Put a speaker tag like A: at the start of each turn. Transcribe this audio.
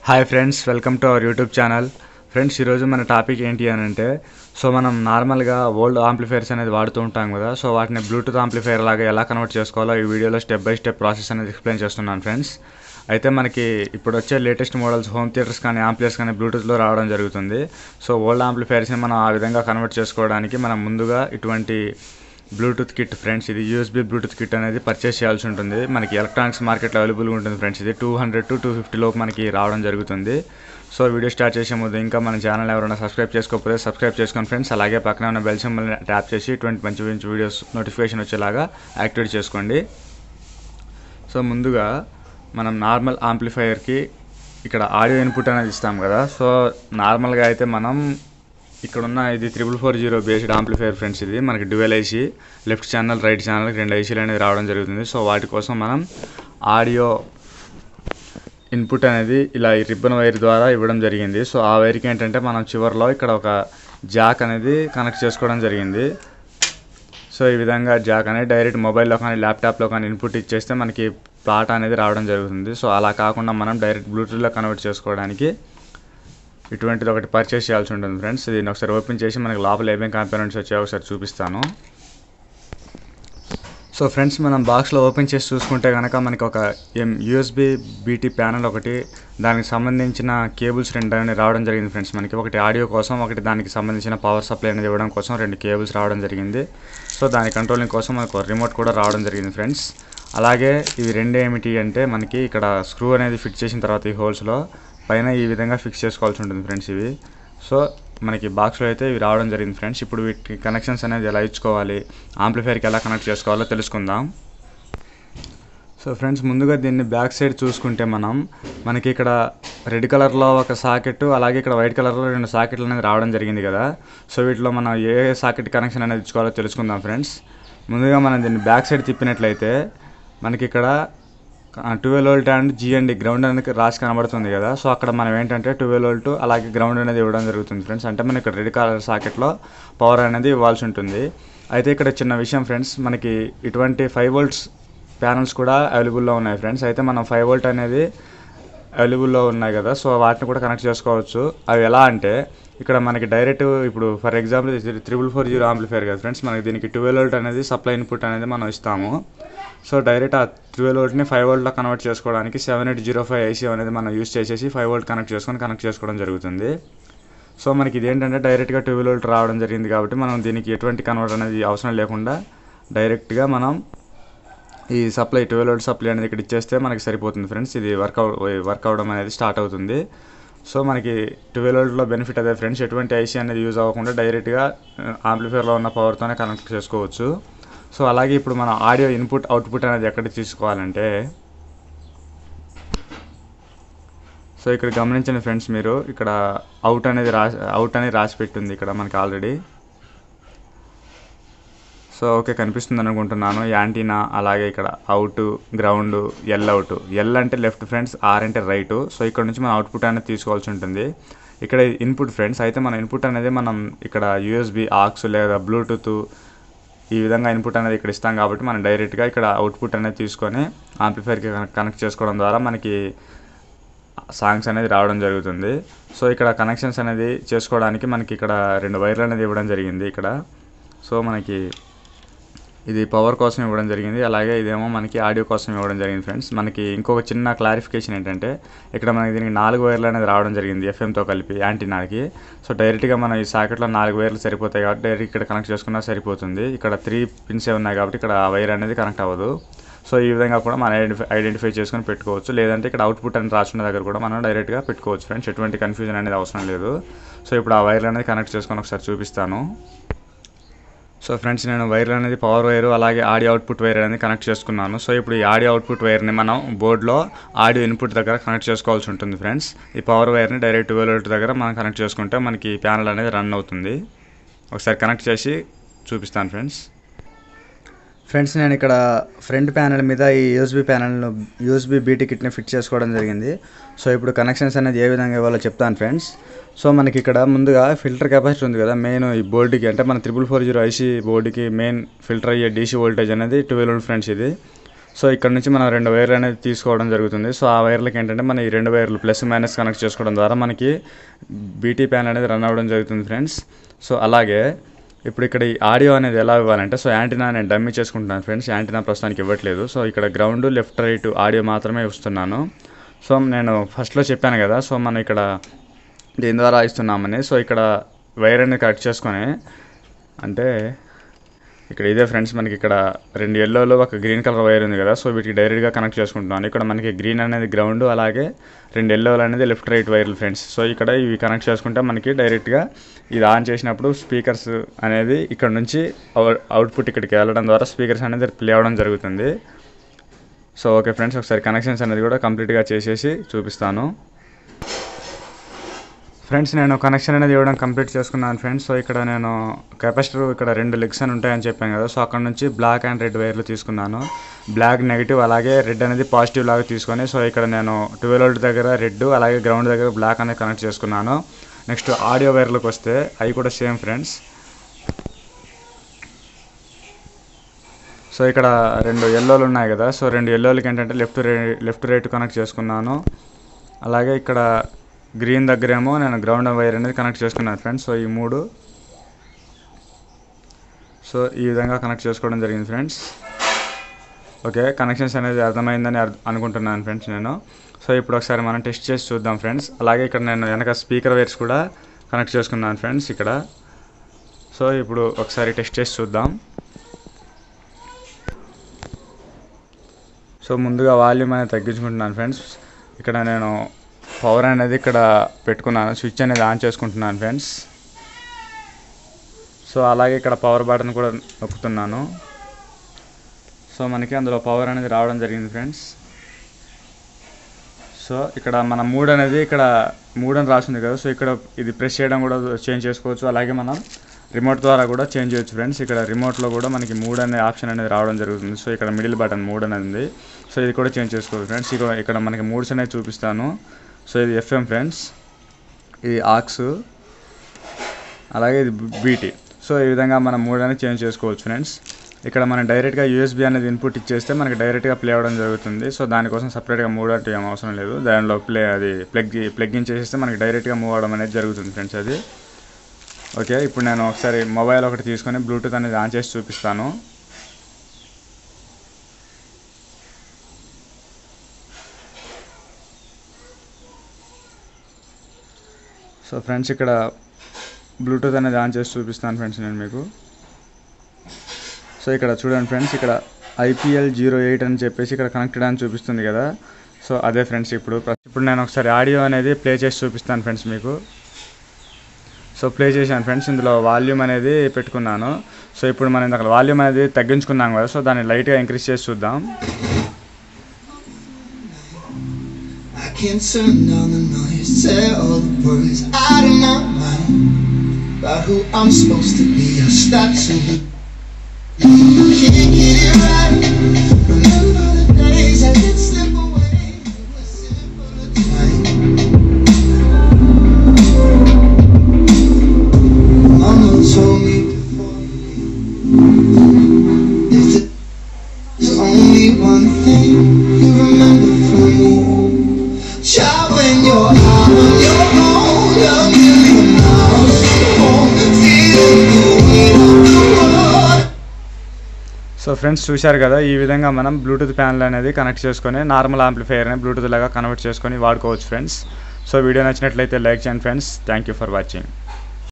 A: Hi friends welcome to our YouTube channel friends ఈరోజు మన topic ఏంటి అని అంటే సో మనం నార్మల్గా ఓల్డ్ ఆంప్లిఫైర్స్ అనేది వాడుతూ ఉంటాం కదా సో వాటిని బ్లూటూత్ ఆంప్లిఫైర్ లాగా ఎలా కన్వర్ట్ చేసుకోవాలో ఈ వీడియోలో స్టెప్ బై స్టెప్ ప్రాసెస్ అనేది ఎక్స్ప్లెయిన్ చేస్తున్నాను ఫ్రెండ్స్ అయితే మనకి ఇప్పుడు వచ్చే లేటెస్ట్ మోడల్స్ హోమ్ థియేటర్స్ కానీ ఆంప్లియర్స్ కానీ బ్లూటూత్లో రావడం జరుగుతుంది సో ఓల్డ్ ఆంప్లిఫైర్స్ని మనం ఆ విధంగా కన్వర్ట్ చేసుకోవడానికి మనం ముందుగా ఇటువంటి బ్లూటూత్ కిట్ ఫ్రెండ్స్ ఇది యూఎస్బీ బ్లూటూత్ కిట్ అనేది పర్చేస్ చేయాల్సి ఉంటుంది మనకి ఎలక్ట్రానిక్స్ మార్కెట్లో అవైలబుల్గా ఉంటుంది ఫ్రెండ్స్ ఇది two hundred to two fifty లోపు మనకి రావడం జరుగుతుంది సో వీడియో స్టార్ట్ చేసే ముందు ఇంకా మన ఛానల్ ఎవరైనా సబ్స్క్రైబ్ చేసుకోకపోతే సబ్స్క్రైబ్ చేసుకోండి ఫ్రెండ్స్ అలాగే పక్కన ఉన్న బెల్ సింబల్ని ట్యాప్ చేసి ఇటువంటి మంచి మంచి వీడియోస్ నోటిఫికేషన్ వచ్చేలాగా యాక్టివేట్ చేసుకోండి సో ముందుగా మనం నార్మల్ ఆంప్లిఫైయర్కి ఇక్కడ ఆడియో ఇన్పుట్ అనేది ఇస్తాం కదా సో నార్మల్గా అయితే మనం ఇక్కడున్న ఇది triple four zero based amplifier friends ఇది మనకి dual IC left channel right channel రెండు ఐసీలు అనేది రావడం జరుగుతుంది సో వాటి కోసం మనం ఆడియో ఇన్పుట్ అనేది ఇలా ఈ రిబ్బన్ వైర్ ద్వారా ఇవ్వడం జరిగింది సో ఆ వైర్కి ఏంటంటే మనం చివరిలో ఇక్కడ ఒక జాక్ అనేది కనెక్ట్ చేసుకోవడం జరిగింది సో ఈ విధంగా జాక్ అనేది డైరెక్ట్ మొబైల్లో కానీ ల్యాప్టాప్లో కానీ ఇన్పుట్ ఇచ్చేస్తే మనకి పాట అనేది రావడం జరుగుతుంది సో అలా కాకుండా మనం డైరెక్ట్ బ్లూటూత్లో కన్వర్ట్ చేసుకోవడానికి ఇటువంటిది ఒకటి పర్చేస్ చేయాల్సి ఉంటుంది ఫ్రెండ్స్ దీన్ని ఒకసారి ఓపెన్ చేసి మనకి లోపల ఏమేమి కాంపోనెంట్స్ వచ్చాయో ఒకసారి చూపిస్తాను సో ఫ్రెండ్స్ మనం బాక్స్లో ఓపెన్ చేసి చూసుకుంటే కనుక మనకి ఒక ఎం యూఎస్బి బీటీ ప్యానల్ ఒకటి దానికి సంబంధించిన కేబుల్స్ రెండు అనేవి రావడం జరిగింది ఫ్రెండ్స్ మనకి ఒకటి ఆడియో కోసం ఒకటి దానికి సంబంధించిన పవర్ సప్లై అనేది ఇవ్వడం కోసం రెండు కేబుల్స్ రావడం జరిగింది సో దాని కంట్రోలింగ్ కోసం మనకు రిమోట్ కూడా రావడం జరిగింది ఫ్రెండ్స్ అలాగే ఇవి రెండు ఏమిటి అంటే మనకి ఇక్కడ స్క్రూ అనేది ఫిట్ చేసిన తర్వాత ఈ హోల్స్లో పైన ఈ విధంగా ఫిక్స్ చేసుకోవాల్సి ఉంటుంది ఫ్రెండ్స్ ఇవి సో మనకి బాక్స్లో అయితే ఇవి రావడం జరిగింది ఫ్రెండ్స్ ఇప్పుడు వీటి కనెక్షన్స్ అనేది ఎలా ఇచ్చుకోవాలి ఆంప్లిఫైర్కి ఎలా కనెక్ట్ చేసుకోవాలో తెలుసుకుందాం సో ఫ్రెండ్స్ ముందుగా దీన్ని బ్యాక్ సైడ్ చూసుకుంటే మనం మనకి ఇక్కడ రెడ్ కలర్లో ఒక సాకెట్ అలాగే ఇక్కడ వైట్ కలర్లో రెండు సాకెట్లు అనేది రావడం జరిగింది కదా సో వీటిలో మనం ఏ సాకెట్ కనెక్షన్ అనేది ఇచ్చుకోవాలో తెలుసుకుందాం ఫ్రెండ్స్ ముందుగా మనం దీన్ని బ్యాక్ సైడ్ తిప్పినట్లయితే మనకి ఇక్కడ twelve volt and GND ground అనేది రాసి కనబడుతుంది కదా సో అక్కడ మనం ఏంటంటే ట్వెల్వ్ వోల్ట్ అలాగే గ్రౌండ్ అనేది ఇవ్వడం జరుగుతుంది ఫ్రెండ్స్ అంటే మనకి రెడ్ కలర్ సాకెట్లో పవర్ అనేది ఇవ్వాల్సి ఉంటుంది అయితే ఇక్కడ చిన్న విషయం ఫ్రెండ్స్ మనకి ఇటువంటి ఫైవ్ వోల్ట్స్ ప్యానల్స్ కూడా అవైలబుల్లో ఉన్నాయి ఫ్రెండ్స్ అయితే మనం ఫైవ్ వోల్ట్ అనేది అవైలబుల్లో ఉన్నాయి కదా సో వాటిని కూడా కనెక్ట్ చేసుకోవచ్చు అవి ఎలా అంటే ఇక్కడ మనకి డైరెక్ట్ ఇప్పుడు for example triple four zero amplifier కదా ఫ్రెండ్స్ మనకి దీనికి ట్వెల్వ్ వోల్ట్ అనేది సప్లై ఇన్పుట్ అనేది మనం ఇస్తాము సో డైరెక్ట్ ఆ ట్వెల్వ్ వోల్ట్ని ఫైవ్ వోల్ట్లో కన్వర్ట్ చేసుకోవడానికి seven eight zero five IC అనేది మనం యూస్ చేసేసి ఫైవ్ వోల్ట్ కనెక్ట్ చేసుకొని కనెక్ట్ చేసుకోవడం జరుగుతుంది సో మనకి ఇదేంటంటే డైరెక్ట్గా ట్వెల్వ్ వోల్ట్ రావడం జరిగింది కాబట్టి మనం దీనికి ఎటువంటి కన్వర్ట్ అనేది అవసరం లేకుండా డైరెక్ట్గా మనం ఈ సప్లై ట్వెల్వ్ వోల్ట్ సప్లై అనేది ఇక్కడ ఇచ్చేస్తే మనకి సరిపోతుంది ఫ్రెండ్స్ ఇది వర్క్ వర్క్ అవడం అనేది స్టార్ట్ అవుతుంది సో మనకి ట్వెల్వ్ వోల్ట్లో బెనిఫిట్ అదే ఫ్రెండ్స్ ఎటువంటి ఐసీ అనేది యూజ్ అవ్వకుండా డైరెక్ట్గా ఆంప్లిఫైర్లో ఉన్న పవర్తోనే కనెక్ట్ చేసుకోవచ్చు సో అలాగే ఇప్పుడు మనం ఆడియో ఇన్పుట్ అవుట్పుట్ అనేది ఎక్కడ తీసుకోవాలంటే సో ఇక్కడ గమనించండి ఫ్రెండ్స్ మీరు ఇక్కడ అవుట్ అనేది రాసి అవుట్ అనేది రాసి పెట్టింది ఇక్కడ మనకి ఆల్రెడీ సో ఓకే కనిపిస్తుంది అనుకుంటున్నాను యాంటీనా అలాగే ఇక్కడ out ground L out L అంటే లెఫ్ట్ ఫ్రెండ్స్ ఆర్ అంటే రైట్ సో ఇక్కడ నుంచి మనం అవుట్పుట్ అనేది తీసుకోవాల్సి ఉంటుంది ఇక్కడ ఇన్పుట్ ఫ్రెండ్స్ అయితే మన ఇన్పుట్ అనేది మనం ఇక్కడ యూఎస్బి ఆక్స్ లేదా బ్లూటూత్ ఈ విధంగా ఇన్పుట్ అనేది ఇక్కడ ఇస్తాం కాబట్టి మనం డైరెక్ట్గా ఇక్కడ అవుట్పుట్ అనేది తీసుకొని ఆంప్లిఫైర్కి కనెక్ట్ చేసుకోవడం ద్వారా మనకి సాంగ్స్ అనేది రావడం జరుగుతుంది సో ఇక్కడ కనెక్షన్స్ అనేది చేసుకోవడానికి మనకి ఇక్కడ రెండు వైర్లు అనేది ఇవ్వడం జరిగింది ఇక్కడ సో మనకి ఇది పవర్ కోసం ఇవ్వడం జరిగింది అలాగే ఇదేమో మనకి ఆడియో కోసం ఇవ్వడం జరిగింది ఫ్రెండ్స్ మనకి ఇంకొక చిన్న క్లారిఫికేషన్ ఏంటంటే ఇక్కడ మనకి దీనికి నాలుగు వైర్లు అనేది రావడం జరిగింది ఎఫ్ఎంతో కలిపి యాంటీనాకి సో డైరెక్ట్గా మనం ఈ సాకెట్లో నాలుగు వైర్లు సరిపోతాయి కాబట్టి డైరెక్ట్ ఇక్కడ కనెక్ట్ చేసుకున్నా సరిపోతుంది ఇక్కడ త్రీ పిన్సే ఉన్నాయి కాబట్టి ఇక్కడ ఆ వైర్ అనేది కనెక్ట్ అవ్వదు సో ఈ విధంగా కూడా మనం ఐడెంటిఫై ఐడెంటిఫై చేసుకొని పెట్టుకోవచ్చు లేదంటే ఇక్కడ అవుట్పుట్ అని రాసుకున్న దగ్గర కూడా మనం డైరెక్ట్గా పెట్టుకోవచ్చు ఫ్రెండ్స్ ఎటువంటి కన్ఫ్యూజన్ అనేది అవసరం లేదు సో ఇప్పుడు ఆ వైర్లు అనేది కనెక్ట్ చేసుకొని ఒకసారి చూపిస్తాను సో ఫ్రెండ్స్ నేను వైర్ అనేది పవర్ వైర్ అలాగే ఆడియో అవుట్పుట్ వైర్ అనేది కనెక్ట్ చేసుకున్నాను సో ఇప్పుడు ఈ ఆడియో అవుట్పుట్ వైర్ని మనం బోర్డులో ఆడియో ఇన్పుట్ దగ్గర కనెక్ట్ చేసుకోవాల్సి ఉంటుంది ఫ్రెండ్స్ ఈ పవర్ వైర్ని డైరెక్ట్ ట్వెల్వ్ వోల్ట్ దగ్గర మనం కనెక్ట్ చేసుకుంటే మనకి ప్యానల్ అనేది రన్ అవుతుంది ఒకసారి కనెక్ట్ చేసి చూపిస్తాను ఫ్రెండ్స్ ఫ్రెండ్స్ నేను ఇక్కడ ఫ్రంట్ ప్యానల్ మీద ఈ యూఎస్బీ ప్యానల్ను యూఎస్బీ బీటీ కిట్ని ఫిట్ చేసుకోవడం జరిగింది సో ఇప్పుడు కనెక్షన్స్ అనేది ఏ విధంగా ఇవ్వాలో చెప్తాను ఫ్రెండ్స్ సో మనకి ఇక్కడ ముందుగా ఫిల్టర్ కెపాసిటీ ఉంది కదా మెయిన్ ఈ బోర్డుకి అంటే మన త్రిపుల్ ఫోర్ జీరో ఐసీ బోర్డుకి మెయిన్ ఫిల్టర్ అయ్యే డీసీ వోల్టేజ్ అనేది ట్వెల్వ్ వోల్ట్ ఫ్రెండ్స్ ఇది సో ఇక్కడ నుంచి మనం రెండు వైర్లు అనేది తీసుకోవడం జరుగుతుంది సో ఆ వైర్లకి ఏంటంటే మన ఈ రెండు వైర్లు ప్లస్ మైనస్ కనెక్ట్ చేసుకోవడం ద్వారా మనకి బీటీ ప్యాన్ అనేది రన్ అవ్వడం జరుగుతుంది ఫ్రెండ్స్ సో అలాగే ఇప్పుడు ఇక్కడ ఈ ఆడియో అనేది ఎలా ఇవ్వాలంటే సో యాంటీనా నేను డమ్మీ చేసుకుంటున్నాను ఫ్రెండ్స్ యాంటీనా ప్రస్తుతానికి ఇవ్వట్లేదు సో ఇక్కడ గ్రౌండ్ లెఫ్ట్ రైట్ ఆడియో మాత్రమే ఇస్తున్నాను సో నేను ఫస్ట్లో చెప్పాను కదా సో మనం ఇక్కడ దీని ద్వారా ఇస్తున్నామని సో ఇక్కడ వైర్ అనేది కరెక్ట్ చేసుకొని అంటే ఇక్కడ ఇదే ఫ్రెండ్స్ మనకి ఇక్కడ రెండు ఎల్లోలో ఒక గ్రీన్ కలర్ వైర్ ఉంది కదా సో వీటికి డైరెక్ట్గా కనెక్ట్ చేసుకుంటున్నాను ఇక్కడ మనకి గ్రీన్ అనేది గ్రౌండ్ అలాగే రెండు ఎల్లోలు అనేది లెఫ్ట్ రైట్ వైర్లు ఫ్రెండ్స్ సో ఇక్కడ ఇవి కనెక్ట్ చేసుకుంటే మనకి డైరెక్ట్గా ఇది ఆన్ చేసినప్పుడు స్పీకర్స్ అనేది ఇక్కడ నుంచి అవుట్పుట్ ఇక్కడికి వెళ్ళడం ద్వారా స్పీకర్స్ అనేది ప్లే అవ్వడం జరుగుతుంది సో ఓకే ఫ్రెండ్స్ ఒకసారి కనెక్షన్స్ అనేది కూడా కంప్లీట్గా చేసేసి చూపిస్తాను ఫ్రెండ్స్ నేను కనెక్షన్ అనేది ఇవ్వడం కంప్లీట్ చేసుకున్నాను ఫ్రెండ్స్ సో ఇక్కడ నేను కెపాసిటర్ ఇక్కడ రెండు లెగ్స్ అని ఉంటాయని చెప్పాను కదా సో అక్కడ నుంచి బ్లాక్ అండ్ రెడ్ వైర్లు తీసుకున్నాను బ్లాక్ నెగిటివ్ అలాగే రెడ్ అనేది పాజిటివ్ లాగా తీసుకొని సో ఇక్కడ నేను ట్వెల్వ్ వోల్ట్ దగ్గర రెడ్ అలాగే గ్రౌండ్ దగ్గర బ్లాక్ అనేది కనెక్ట్ చేసుకున్నాను నెక్స్ట్ ఆడియో వైర్లకు వస్తే అవి కూడా సేమ్ ఫ్రెండ్స్ సో ఇక్కడ రెండు ఎల్లోలు ఉన్నాయి కదా సో రెండు ఎల్లోలకి ఏంటంటే లెఫ్ట్ లెఫ్ట్ రైట్ కనెక్ట్ చేసుకున్నాను అలాగే ఇక్కడ గ్రీన్ దగ్గరేమో నేను గ్రౌండ్ వైర్ అనేది కనెక్ట్ చేసుకున్నాను ఫ్రెండ్స్ సో ఈ మూడు సో ఈ విధంగా కనెక్ట్ చేసుకోవడం జరిగింది ఫ్రెండ్స్ ఓకే కనెక్షన్స్ అనేది అర్థమైందని అర్థ- అనుకుంటున్నాను ఫ్రెండ్స్ నేను సో ఇప్పుడు ఒకసారి మనం టెస్ట్ చేసి చూద్దాం ఫ్రెండ్స్ అలాగే ఇక్కడ నేను వెనక స్పీకర్ వైర్స్ కూడా కనెక్ట్ చేసుకున్నాను ఫ్రెండ్స్ ఇక్కడ సో ఇప్పుడు ఒకసారి టెస్ట్ చేసి చూద్దాం సో ముందుగా వాల్యూమ్ అనేది తగ్గించుకుంటున్నాను ఫ్రెండ్స్ ఇక్కడ నేను పవర్ అనేది ఇక్కడ పెట్టుకున్నాను స్విచ్ అనేది ఆన్ చేసుకుంటున్నాను ఫ్రెండ్స్ సో అలాగే ఇక్కడ పవర్ బటన్ కూడా నొక్కుతున్నాను సో మనకి అందులో పవర్ అనేది రావడం జరిగింది ఫ్రెండ్స్ సో ఇక్కడ మన మూడ్ అనేది ఇక్కడ మూడ్ అని రాసింది కదా సో ఇక్కడ ఇది ప్రెస్ చేయడం కూడా చేంజ్ చేసుకోవచ్చు అలాగే మనం రిమోట్ ద్వారా కూడా చేంజ్ చేయొచ్చు ఫ్రెండ్స్ ఇక్కడ రిమోట్లో కూడా మనకి మూడ్ అనే ఆప్షన్ అనేది రావడం జరుగుతుంది సో ఇక్కడ మిడిల్ బటన్ మూడ్ అనేది ఉంది సో ఇది కూడా చేంజ్ చేసుకోవచ్చు ఫ్రెండ్స్ ఇక్కడ ఇక్కడ మనకి మూడ్స్ అనేది చూపిస్తాను సో ఇది ఎఫ్ఎం ఫ్రెండ్స్ ఇది ఆక్స్ అలాగే ఇది బీటీ సో ఈ విధంగా మనం మూడ్ అనేది చేంజ్ చేసుకోవచ్చు ఫ్రెండ్స్ ఇక్కడ మనం డైరెక్ట్గా యూఎస్బీ అనేది ఇన్పుట్ ఇచ్చేస్తే మనకి డైరెక్ట్గా ప్లే అవ్వడం జరుగుతుంది సో దానికోసం సపరేట్గా మూడ్ అంటే ఏం అవసరం లేదు దానిలో ప్లే అది ప్లగ్ ప్లగ్ ఇన్ చేసేస్తే మనకి డైరెక్ట్గా మూవ్ అవ్వడం అనేది జరుగుతుంది ఫ్రెండ్స్ అది ఓకే ఇప్పుడు నేను ఒకసారి మొబైల్ ఒకటి తీసుకొని బ్లూటూత్ అనేది ఆన్ చేసి చూపిస్తాను సో ఫ్రెండ్స్ ఇక్కడ బ్లూటూత్ అనేది ఆన్ చేసి చూపిస్తాను ఫ్రెండ్స్ నేను మీకు సో ఇక్కడ చూడండి ఫ్రెండ్స్ ఇక్కడ ఐపీఎల్ జీరో ఎయిట్ అని చెప్పేసి ఇక్కడ కనెక్టెడ్ అని చూపిస్తుంది కదా సో అదే ఫ్రెండ్స్ ఇప్పుడు ఇప్పుడు నేను ఒకసారి ఆడియో అనేది ప్లే చేసి చూపిస్తాను ఫ్రెండ్స్ మీకు సో ప్లే చేశాను ఫ్రెండ్స్ ఇందులో వాల్యూమ్ అనేది పెట్టుకున్నాను సో ఇప్పుడు మనం ఇందాక వాల్యూమ్ అనేది తగ్గించుకున్నాం కదా సో దాన్ని లైట్గా ఇంక్రీజ్ చేసి చూద్దాం
B: I can't turn down the noise, say all the words out of my mind about who I'm supposed to be. I start to be. Can't get it right. Remember the days I did slip away. It was simpler time. Mama told me before. If there's only one thing you remember from me. Child, when you're out on your own, a million miles from home, feeling the weight of the world.
A: So friends చూశారు కదా ఈ విధంగా మనం Bluetooth panel అనేది connect చేసుకొని normal ఆంప్లిఫైయర్ని Bluetooth లాగా convert చేసుకొని వాడుకోవచ్చు ఫ్రెండ్స్ సో వీడియో నచ్చినట్లయితే లైక్ చేయండి friends thank you for watching